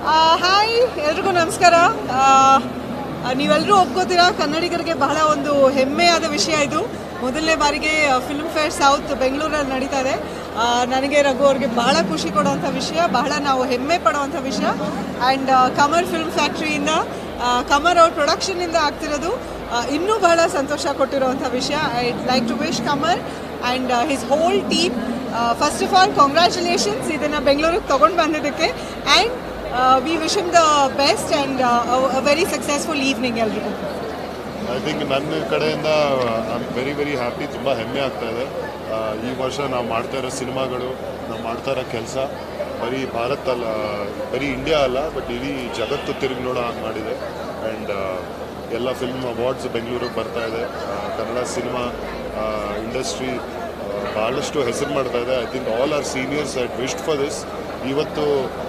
hi ಎಲ್ರಿಗೂ ನಮಸ್ಕಾರ ಆ, ನೀವೆಲ್ಲರೂ ಒಪ್ಕೋತೀರಾ ಕನ್ನಡಿಗರಿಗೆ ಬಹಳ ಒಂದು ಹೆಮ್ಮೆಯಾದ ವಿಷಯ ಇದು ಮೊದಲನೇ ಬಾರಿಗೆ ಫಿಲ್ಮ್ ಫೇರ್ ಸೌತ್ ಬೆಂಗಳೂರಲ್ಲಿ ನಡೀತಾ ಇದೆ ಆ, ನನಗೆ ರಘು ಅವ್ರಿಗೆ ಬಹಳ ಖುಷಿ ಕೊಡುವಂಥ ವಿಷಯ ಬಹಳ ನಾವು ಹೆಮ್ಮೆ ಪಡುವಂಥ ವಿಷಯ ಆ್ಯಂಡ್ ಕಮರ್ ಫಿಲ್ಮ್ ಫ್ಯಾಕ್ಟ್ರಿಯಿಂದ ಕಮರ್ ಅವ್ರ ಪ್ರೊಡಕ್ಷನ್ನಿಂದ ಆಗ್ತಿರೋದು ಆ, ಇನ್ನೂ ಬಹಳ ಸಂತೋಷ ಕೊಟ್ಟಿರುವಂಥ ವಿಷಯ I like to wish Kamar and his whole team first of all congratulations ಇದನ್ನು ಬೆಂಗಳೂರಿಗೆ ತೊಗೊಂಡು ಬಂದಿದ್ದಕ್ಕೆ and we wish him the best and very successful evening ಎಲ್ರಿಗೂ ಐ ಥಿಂಕ್ ನನ್ನ ಕಡೆಯಿಂದ I am very very happy ತುಂಬ ಹೆಮ್ಮೆ ಆಗ್ತಾ ಇದೆ ಆ, ಈ ವರ್ಷ ನಾವು ಮಾಡ್ತಾ ಇರೋ ಸಿನಿಮಾಗಳು ನಾವು ಮಾಡ್ತಾ ಇರೋ ಕೆಲಸ ಬರೀ ಭಾರತ್ ಅಲ್ಲ ಬರೀ ಇಂಡಿಯಾ ಅಲ್ಲ ಬಟ್ ಇಡೀ ಜಗತ್ತು ತಿರುಗಿ ನೋಡೋ ಹಾಗೆ ಮಾಡಿದೆ ಆ್ಯಂಡ್ ಎಲ್ಲ ಫಿಲ್ಮ್ ಅವಾರ್ಡ್ಸ್ ಬೆಂಗಳೂರಿಗೆ ಬರ್ತಾ ಇದೆ ಆ, ಕನ್ನಡ ಸಿನಿಮಾ ಇಂಡಸ್ಟ್ರಿ ಭಾಳಷ್ಟು ಹೆಸರು ಮಾಡ್ತಾ ಇದೆ I think all our seniors eight wished for this ಇವತ್ತು